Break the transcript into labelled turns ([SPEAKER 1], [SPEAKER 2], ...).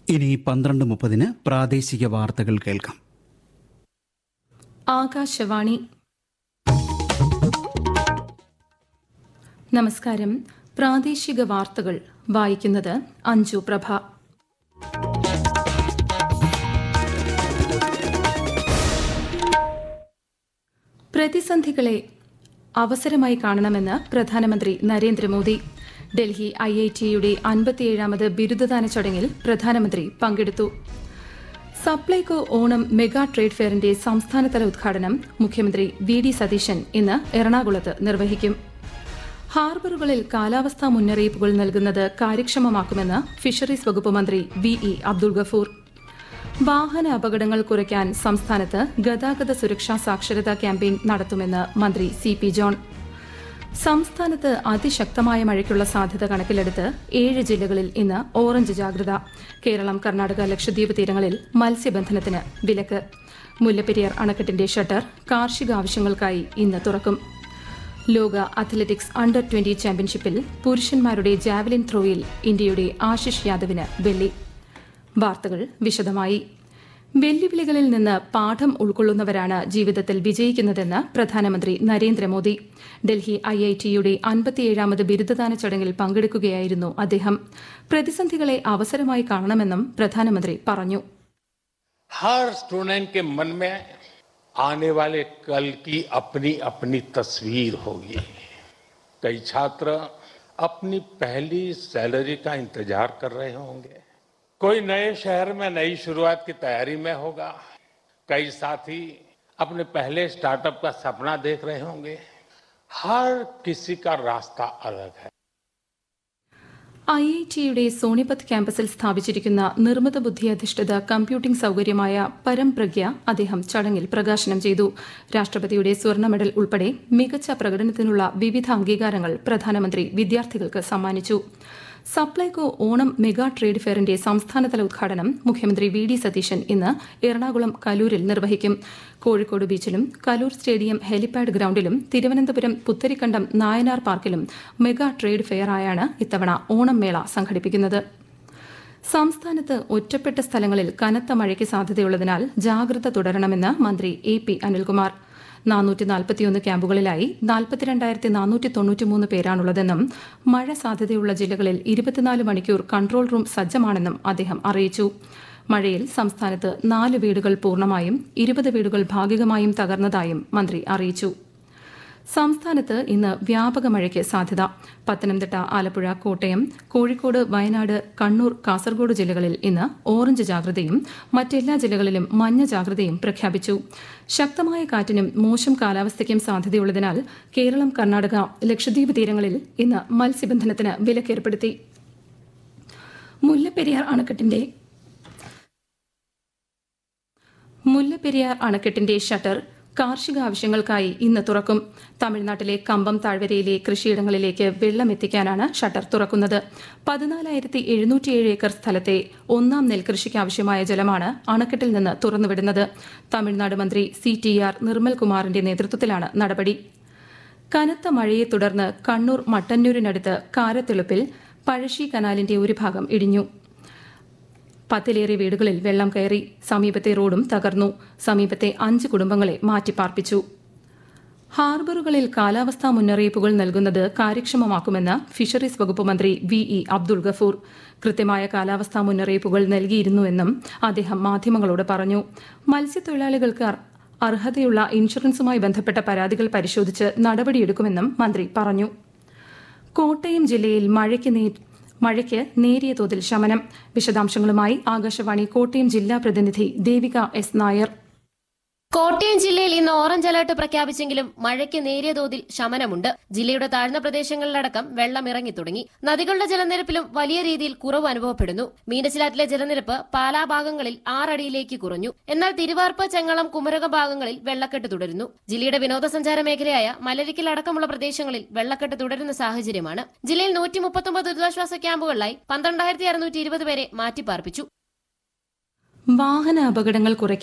[SPEAKER 1] ഇനി പന്ത്രണ്ട് മുപ്പതിന് പ്രാദേശിക വാർത്തകൾ കേൾക്കാം
[SPEAKER 2] ആകാശവാണി നമസ്കാരം പ്രാദേശിക വാർത്തകൾ വായിക്കുന്നത് അഞ്ജു പ്രഭ പ്രതിസന്ധികളെ അവസരമായി കാണണമെന്ന് പ്രധാനമന്ത്രി നരേന്ദ്രമോദി ഡൽഹി ഐ ഐ ടിയുടെ അൻപത്തിയേഴാമത് ബിരുദദാന ചടങ്ങിൽ പ്രധാനമന്ത്രി പങ്കെടുത്തു സപ്ലൈകോ ഓണം മെഗാ ട്രേഡ് ഫെയറിന്റെ സംസ്ഥാനതല ഉദ്ഘാടനം മുഖ്യമന്ത്രി വി ഡി സതീശൻ ഇന്ന് എറണാകുളത്ത് നിർവഹിക്കും ഹാർബറുകളിൽ കാലാവസ്ഥാ മുന്നറിയിപ്പുകൾ നൽകുന്നത് കാര്യക്ഷമമാക്കുമെന്ന് ഫിഷറീസ് വകുപ്പ് മന്ത്രി വി ഇ അബ്ദുൾ ഗഫൂർ വാഹന അപകടങ്ങൾ കുറയ്ക്കാൻ സംസ്ഥാനത്ത് ഗതാഗത സുരക്ഷാ സാക്ഷരതാ ക്യാമ്പയിൻ നടത്തുമെന്ന് മന്ത്രി സി പി ജോൺ സംസ്ഥാനത്ത് അതിശക്തമായ മഴയ്ക്കുള്ള സാധ്യത കണക്കിലെടുത്ത് ഏഴ് ജില്ലകളിൽ ഇന്ന് ഓറഞ്ച് ജാഗ്രത കേരളം കർണാടക ലക്ഷദ്വീപ് തീരങ്ങളിൽ മത്സ്യബന്ധനത്തിന് വിലക്ക് മുല്ലപ്പെരിയാർ അണക്കെട്ടിന്റെ ഷട്ടർ കാർഷിക ആവശ്യങ്ങൾക്കായി ഇന്ന് തുറക്കും ലോക അത്ലറ്റിക്സ് അണ്ടർ ട്വന്റി ചാമ്പ്യൻഷിപ്പിൽ പുരുഷന്മാരുടെ ജാവലിൻ ത്രോയിൽ ഇന്ത്യയുടെ ആശിഷ് യാദവിന് വെള്ളി വാർത്തകൾ വിശദമായി വെല്ലുവിളികളിൽ നിന്ന് പാഠം ഉൾക്കൊള്ളുന്നവരാണ് ജീവിതത്തിൽ വിജയിക്കുന്നതെന്ന് പ്രധാനമന്ത്രി നരേന്ദ്രമോദി ഡൽഹി ഐ ഐ ടിയുടെ അൻപത്തിയേഴാമത് ബിരുദദാന ചടങ്ങിൽ പങ്കെടുക്കുകയായിരുന്നു അദ്ദേഹം പ്രതിസന്ധികളെ അവസരമായി കാണണമെന്നും പ്രധാനമന്ത്രി പറഞ്ഞു
[SPEAKER 3] हर स्टूडेंट के मन में आने वाले कल की अपनी अपनी तस्वीर होगी कई छात्र अपनी पहली सैलरी का इंतजार कर रहे होंगे कोई नए शहर में नई शुरुआत की तैयारी में होगा कई साथी अपने पहले स्टार्टअप का सपना देख रहे होंगे हर किसी का रास्ता अलग है
[SPEAKER 2] ഐ ഐ ടിയുടെ സോണിപത് ക്യാമ്പസിൽ സ്ഥാപിച്ചിരിക്കുന്ന നിർമ്മിത ബുദ്ധി അധിഷ്ഠിത കമ്പ്യൂട്ടിംഗ് സൌകര്യമായ പരംപ്രജ്ഞ അദ്ദേഹം ചടങ്ങിൽ പ്രകാശനം ചെയ്തു രാഷ്ട്രപതിയുടെ സ്വർണ്ണ മെഡൽ ഉൾപ്പെടെ മികച്ച പ്രകടനത്തിനുള്ള വിവിധ അംഗീകാരങ്ങൾ പ്രധാനമന്ത്രി വിദ്യാർത്ഥികൾക്ക് സമ്മാനിച്ചു സപ്ലൈകോ ഓണം മെഗാ ട്രേഡ് ഫെയറിന്റെ സംസ്ഥാനതല ഉദ്ഘാടനം മുഖ്യമന്ത്രി വി ഡി സതീശൻ ഇന്ന് എറണാകുളം കലൂരിൽ നിർവഹിക്കും കോഴിക്കോട് ബീച്ചിലും കലൂർ സ്റ്റേഡിയം ഹെലിപാഡ് ഗ്രൌണ്ടിലും തിരുവനന്തപുരം പുത്തരിക്കണ്ടം നായനാർ പാർക്കിലും മെഗാ ട്രേഡ് ഫെയറായാണ് ഇത്തവണ ഓണം മേള സംഘടിപ്പിക്കുന്നത് സംസ്ഥാനത്ത് ഒറ്റപ്പെട്ട സ്ഥലങ്ങളിൽ കനത്ത മഴയ്ക്ക് സാധ്യതയുള്ളതിനാൽ ജാഗ്രത തുടരണമെന്ന് മന്ത്രി എ പി അനിൽകുമാർ നാനൂറ്റി നാൽപ്പത്തിയൊന്ന് ക്യാമ്പുകളിലായി നാൽപ്പത്തിരണ്ടായിരത്തി നാനൂറ്റി തൊണ്ണൂറ്റിമൂന്ന് പേരാണുള്ളതെന്നും മഴ സാധ്യതയുള്ള ജില്ലകളിൽ ഇരുപത്തിനാല് മണിക്കൂർ കൺട്രോൾ റൂം സജ്ജമാണെന്നും അദ്ദേഹം അറിയിച്ചു മഴയിൽ സംസ്ഥാനത്ത് നാല് വീടുകൾ പൂർണ്ണമായും ഇരുപത് വീടുകൾ ഭാഗികമായും തകർന്നതായും മന്ത്രി അറിയിച്ചു സംസ്ഥാനത്ത് ഇന്ന് വ്യാപക മഴയ്ക്ക് സാധ്യത പത്തനംതിട്ട ആലപ്പുഴ കോട്ടയം കോഴിക്കോട് വയനാട് കണ്ണൂർ കാസർഗോഡ് ജില്ലകളിൽ ഇന്ന് ഓറഞ്ച് ജാഗ്രതയും മറ്റെല്ലാ ജില്ലകളിലും മഞ്ഞ ജാഗ്രതയും പ്രഖ്യാപിച്ചു ശക്തമായ കാറ്റിനും മോശം കാലാവസ്ഥയ്ക്കും സാധ്യതയുള്ളതിനാൽ കേരളം കർണാടക ലക്ഷദ്വീപ് തീരങ്ങളിൽ ഇന്ന് മത്സ്യബന്ധനത്തിന് വിലക്കേർപ്പെടുത്തി മുല്ലപ്പെരിയാർ അണക്കെട്ടിന്റെ മുല്ലപ്പെരിയാർ അണക്കെട്ടിന്റെ ഷട്ടർ കാർഷിക ആവശ്യങ്ങൾക്കായി ഇന്ന് തുറക്കും തമിഴ്നാട്ടിലെ കമ്പം താഴ്വരയിലെ കൃഷിയിടങ്ങളിലേക്ക് വെള്ളം എത്തിക്കാനാണ് ഷട്ടർ തുറക്കുന്നത് പതിനാലായിരത്തി എഴുന്നൂറ്റിയേഴ് ഏക്കർ സ്ഥലത്തെ ഒന്നാം നെൽകൃഷിക്ക് ആവശ്യമായ ജലമാണ് അണക്കെട്ടിൽ നിന്ന് തുറന്നുവിടുന്നത് തമിഴ്നാട് മന്ത്രി സി ടി ആർ നിർമ്മൽ കുമാറിന്റെ നേതൃത്വത്തിലാണ് നടപടി കനത്ത മഴയെ തുടർന്ന് കണ്ണൂർ മട്ടന്നൂരിനടുത്ത് കാരത്തെളുപ്പിൽ പഴശ്ശി കനാലിന്റെ ഒരു ഭാഗം ഇടിഞ്ഞു പത്തിലേറെ വീടുകളിൽ വെള്ളം കയറി സമീപത്തെ റോഡും തകർന്നു സമീപത്തെ അഞ്ച് കുടുംബങ്ങളെ മാറ്റിപ്പാർപ്പിച്ചു ഹാർബറുകളിൽ കാലാവസ്ഥാ മുന്നറിയിപ്പുകൾ നൽകുന്നത് കാര്യക്ഷമമാക്കുമെന്ന് ഫിഷറീസ് വകുപ്പ് മന്ത്രി വി ഇ അബ്ദുൾ ഗഫൂർ കൃത്യമായ കാലാവസ്ഥാ മുന്നറിയിപ്പുകൾ നൽകിയിരുന്നുവെന്നും അദ്ദേഹം മാധ്യമങ്ങളോട് പറഞ്ഞു മത്സ്യത്തൊഴിലാളികൾക്ക് അർഹതയുള്ള ഇൻഷുറൻസുമായി ബന്ധപ്പെട്ട പരാതികൾ പരിശോധിച്ച് നടപടിയെടുക്കുമെന്നും മന്ത്രി പറഞ്ഞു കോട്ടയം ജില്ലയിൽ മഴയ്ക്ക് നേ മഴയ്ക്ക് നേരിയ തോതിൽ ശമനം വിശദാംശങ്ങളുമായി ആകാശവാണി കോട്ടയം ജില്ലാ പ്രതിനിധി ദേവിക എസ് നായർ
[SPEAKER 4] കോട്ടയം ജില്ലയിൽ ഇന്ന് ഓറഞ്ച് അലർട്ട് പ്രഖ്യാപിച്ചെങ്കിലും മഴയ്ക്ക് നേരിയ തോതിൽ ശമനമുണ്ട് ജില്ലയുടെ താഴ്ന്ന പ്രദേശങ്ങളിലടക്കം വെള്ളം ഇറങ്ങി തുടങ്ങി നദികളുടെ ജലനിരപ്പിലും വലിയ രീതിയിൽ കുറവ് അനുഭവപ്പെടുന്നു മീനച്ചിലാറ്റിലെ ജലനിരപ്പ് പാലാ ഭാഗങ്ങളിൽ ആറടിയിലേക്ക് കുറഞ്ഞു എന്നാൽ തിരുവാർപ്പ് ചെങ്ങളം കുമരകം ഭാഗങ്ങളിൽ വെള്ളക്കെട്ട് തുടരുന്നു ജില്ലയുടെ വിനോദസഞ്ചാര മേഖലയായ മലരിക്കൽ അടക്കമുള്ള പ്രദേശങ്ങളിൽ വെള്ളക്കെട്ട് തുടരുന്ന സാഹചര്യമാണ് ജില്ലയിൽ നൂറ്റി മുപ്പത്തൊമ്പത് ദുരിതാശ്വാസ ക്യാമ്പുകളിലായി പന്ത്രണ്ടായിരത്തി അറുന്നൂറ്റി ഇരുപത് പേരെ മാറ്റിപ്പാർപ്പിച്ചു
[SPEAKER 2] വാഹന അപകടങ്ങൾ കുറയ്ക്കാൻ